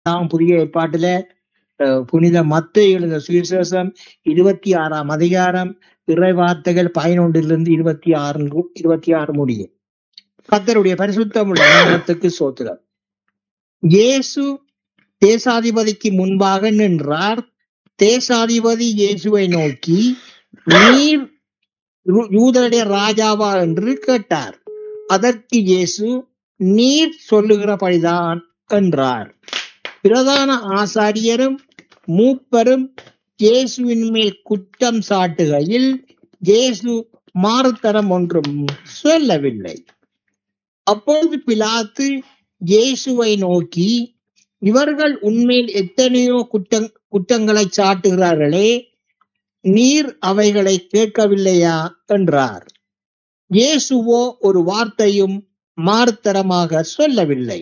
இரண்டாம் புதிய ஏற்பாட்டில அஹ், புனித மத்தேயு எழுந்த சுவிசேஷம் இருபத்தி ஆறாம் அதிகாரம் இறை வார்த்தைகள் பதினொன்றிலிருந்து இருபத்தி ஆறு இருபத்தி ஆறு முடியும் கர்த்தருடைய பரிசுத்தமுள்ள நாமத்துக்கு சோத்திரம் இயேசு தேசாதிபதிக்கு முன்பாக நின்றார் தேசாதிபதி இயேசுவை நோக்கி நீர் யூ- யூதருடைய ராஜாவா என்று கேட்டார் அதற்கு இயேசு நீர் சொல்லுகிறபடிதான் என்றார் பிரதான ஆசாரியரும் மூப்பரும் இயேசுவின் மேல் குற்றம் சாட்டுகையில் இயேசு மாறுத்தரம் ஒன்றும் சொல்லவில்லை அப்பொழுது பிலாத்து இயேசுவை நோக்கி இவர்கள் உன்மேல் எத்தனையோ குற்றம் குற்றங்களை சாட்டுகிறார்களே நீர் அவைகளை கேட்கவில்லையா என்றார் இயேசுவோ ஒரு வார்த்தையும் மாறுத்தரமாக சொல்லவில்லை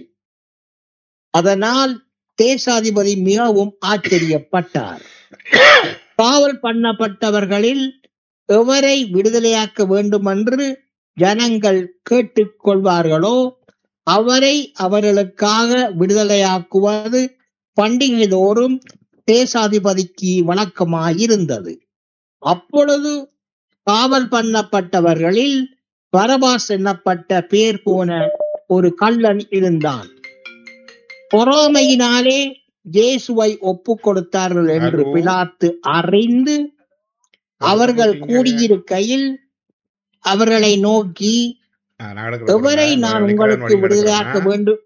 அதனால் தேசாதிபதி மிகவும் ஆச்சரியப்பட்டார் காவல் பண்ணப்பட்டவர்களில் எவரை விடுதலையாக்க வேண்டுமென்று ஜனங்கள் கேட்டுக் கொள்வார்களோ அவரை அவர்களுக்காக விடுதலையாக்குவது பண்டிகை தோறும் தேசாதிபதிக்கு வழக்கமாயிருந்தது அப்பொழுது காவல் பண்ணப்பட்டவர்களில் பரபாஸ் என்னப்பட்ட பேர் போன ஒரு கள்ளன் இருந்தான் பொறாமையினாலே இயேசுவை ஒப்புக் கொடுத்தார்கள் என்று ஹலோ பிலாத்து அறிந்து அவர்கள் கேட்டீங்க கூடியிருக்கையில் அவர்களை நோக்கி நான் எடுக்கிற எவரை கொடுங்க நான் நிக்கிறேன் உங்களுக்கு வடிங்க விடுதலையாக்க எடுக்கிறேன்னா வேண்டும்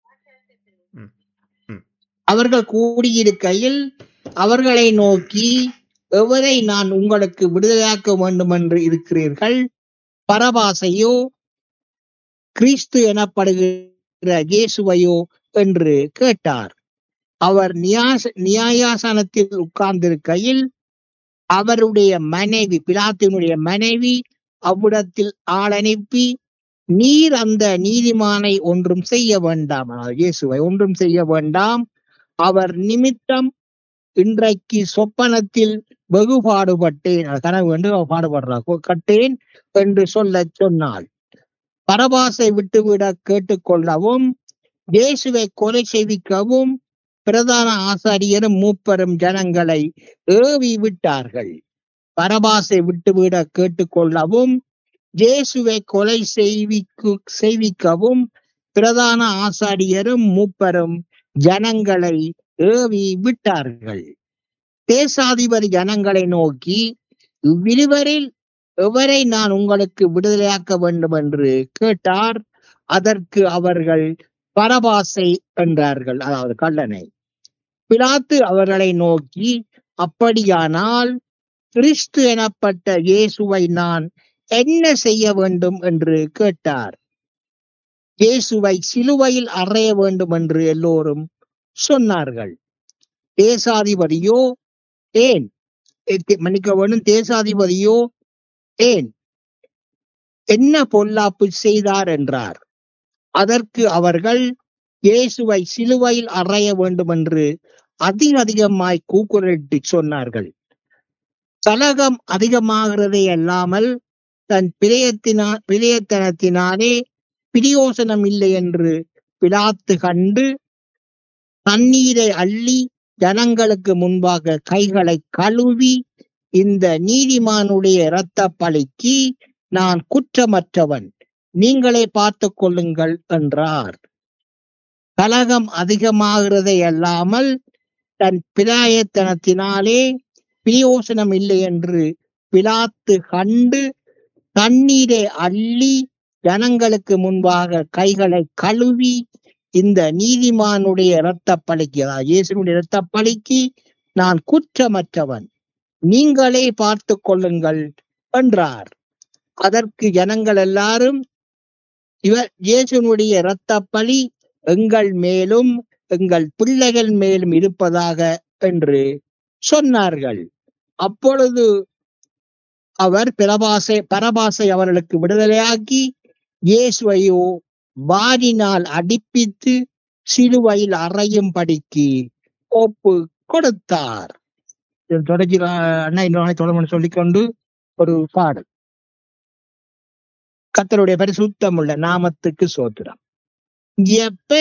ம் ம் அவர்கள் கூடியிருக்கையில் அவர்களை நோக்கி எவரை நான் உங்களுக்கு விடுதலையாக்க வேண்டும் என்று இருக்கிறீர்கள் பரபாசையோ கிறிஸ்து எனப்படுகிற இயேசுவையோ என்று கேட்டார் அவர் நியாச நியாயாசனத்தில் உட்கார்ந்திருக்கையில் அவருடைய மனைவி பிலாத்தினுடைய மனைவி அவ்விடத்தில் ஆள் அனுப்பி நீர் அந்த நீதிமானை ஒன்றும் செய்ய வேண்டாம் அதாவது இயேசுவை ஒன்றும் செய்ய வேண்டாம் அவர் நிமித்தம் இன்றைக்கு சொப்பனத்தில் வெகு பாடுபட்டேன் அது கனவு என்று அவ பாடுபடுறா கொ- கட்டேன் என்று சொல்லச் சொன்னாள் பரபாசை விட்டுவிட கேட்டுக்கொள்ளவும் இயேசுவை கொலை செய்விக்கவும் பிரதான ஆசாரியரும் மூப்பரும் ஜனங்களை ஏவி விட்டார்கள் பரபாசை விட்டுவிட கேட்டுக்கொள்ளவும் இயேசுவை கொலை செய்விக்கு செய்விக்கவும் பிரதான ஆசாரியரும் மூப்பரும் ஜனங்களை ஏவி விட்டார்கள் தேசாதிபதி ஜனங்களை நோக்கி இவ்விருவரில் எவரை நான் உங்களுக்கு விடுதலையாக்க வேண்டும் என்று கேட்டார் அதற்கு அவர்கள் பரபாசை என்றார்கள் அதாவது கள்ளனை பிலாத்து அவர்களை நோக்கி அப்படியானால் கிறிஸ்து எனப்பட்ட இயேசுவை நான் என்ன செய்ய வேண்டும் என்று கேட்டார் இயேசுவை சிலுவையில் அறைய வேண்டும் என்று எல்லோரும் சொன்னார்கள் தேசாதிபதியோ ஏன் எ- தே- மன்னிக்க வேண்டும் தேசாதிபதியோ ஏன் என்ன பொல்லாப்பு செய்தார் என்றார் அதற்கு அவர்கள் இயேசுவை சிலுவையில் அறைய வேண்டும் என்று அதிக அதிகமாய் கூக்குரலிட்டு சொன்னார்கள் கலகம் அதிகமாகிறதே அல்லாமல் தன் பிரியத்தினா பிரியத்தனத்தினாலே பிரியோசனம் இல்லை என்று பிலாத்து கண்டு தண்ணீரை அள்ளி ஜனங்களுக்கு முன்பாக கைகளை கழுவி இந்த நீதிமானுடைய இரத்த பழிக்கு நான் குற்றமற்றவன் நீங்களே பார்த்துக் கொள்ளுங்கள் என்றார் கலகம் அதிகமாகிறதை அல்லாமல் தன் பிராயத்தனத்தினாலே பிரியோசனம் இல்லை என்று பிலாத்து கண்டு தண்ணீரை அள்ளி ஜனங்களுக்கு முன்பாக கைகளை கழுவி இந்த நீதிமானுடைய இரத்த பழிக்கு அதாவது இயேசுனுடைய இரத்த பழிக்கு நான் குற்றமற்றவன் நீங்களே பார்த்துக் கொள்ளுங்கள் என்றார் அதற்கு ஜனங்கள் எல்லாரும் இவர் இயேசுனுடைய இரத்த பழி எங்கள் மேலும் எங்கள் பிள்ளைகள் மேலும் இருப்பதாக என்று சொன்னார்கள் அப்பொழுது அவர் பிரபாசை பரபாசை அவர்களுக்கு விடுதலையாக்கி இயேசுவையோ வாரினால் அடிப்பித்து சிலுவையில் அறையும்படிக்கு ஒப்பு கொடுத்தார் இதன் தொடர்ச்சி அஹ், அண்ணா இன்னொரு தொடர்பு சொல்லிக்கொண்டு ஒரு பாடல் கர்த்தருடைய பரிசுத்தமுள்ள நாமத்துக்கு சோத்திரம் எப்ப